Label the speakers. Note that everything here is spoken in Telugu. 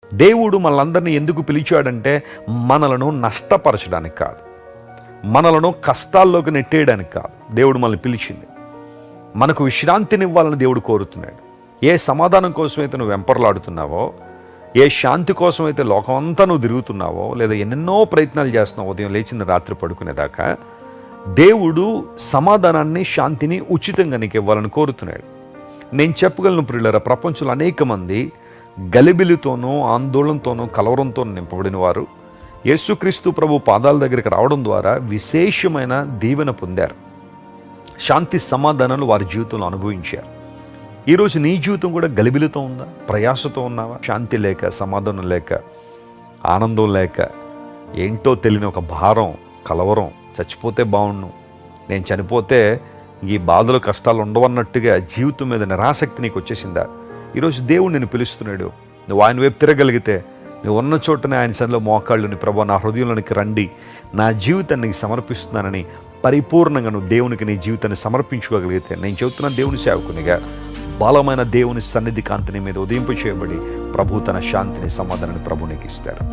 Speaker 1: దేవుడు మనలందరినీ ఎందుకు పిలిచాడంటే మనలను నష్టపరచడానికి కాదు మనలను కష్టాల్లోకి నెట్టేయడానికి కాదు దేవుడు మనల్ని పిలిచింది మనకు విశ్రాంతినివ్వాలని దేవుడు కోరుతున్నాడు ఏ సమాధానం కోసమైతే నువ్వు వెంపర్లాడుతున్నావో ఏ శాంతి కోసమైతే లోకమంతా నువ్వు తిరుగుతున్నావో లేదా ఎన్నెన్నో ప్రయత్నాలు చేస్తున్నావు ఉదయం లేచిన రాత్రి పడుకునేదాకా దేవుడు సమాధానాన్ని శాంతిని ఉచితంగా నీకు ఇవ్వాలని కోరుతున్నాడు నేను చెప్పగలను ప్రియులరా ప్రపంచంలో అనేక మంది గలిబిలితోనూ ఆందోళనతోనూ కలవరంతో నింపబడిన వారు యేసుక్రీస్తు ప్రభు పాదాల దగ్గరికి రావడం ద్వారా విశేషమైన దీవెన పొందారు శాంతి సమాధానాలు వారి జీవితంలో అనుభవించారు ఈరోజు నీ జీవితం కూడా గలిబిలితో ఉందా ప్రయాసతో ఉన్నావా శాంతి లేక సమాధానం లేక ఆనందం లేక ఏంటో తెలియని ఒక భారం కలవరం చచ్చిపోతే బాగుండు నేను చనిపోతే ఈ బాధలు కష్టాలు ఉండవన్నట్టుగా జీవితం మీద నిరాసక్తి నీకు వచ్చేసిందా ఈరోజు దేవుడు నేను పిలుస్తున్నాడు నువ్వు ఆయన వైపు తిరగలిగితే నువ్వు ఉన్న చోటనే ఆయన సన్నిలో మోకాళ్ళుని ప్రభా నా హృదయంలోనికి రండి నా జీవితాన్ని నీకు సమర్పిస్తున్నానని పరిపూర్ణంగా నువ్వు దేవునికి నీ జీవితాన్ని సమర్పించుకోగలిగితే నేను చెబుతున్న దేవుని సేవకునిగా బలమైన దేవుని సన్నిధి కాంతిని మీద ఉదయింపు చేయబడి ప్రభు తన శాంతిని సమాధానాన్ని ప్రభు నీకు ఇస్తారు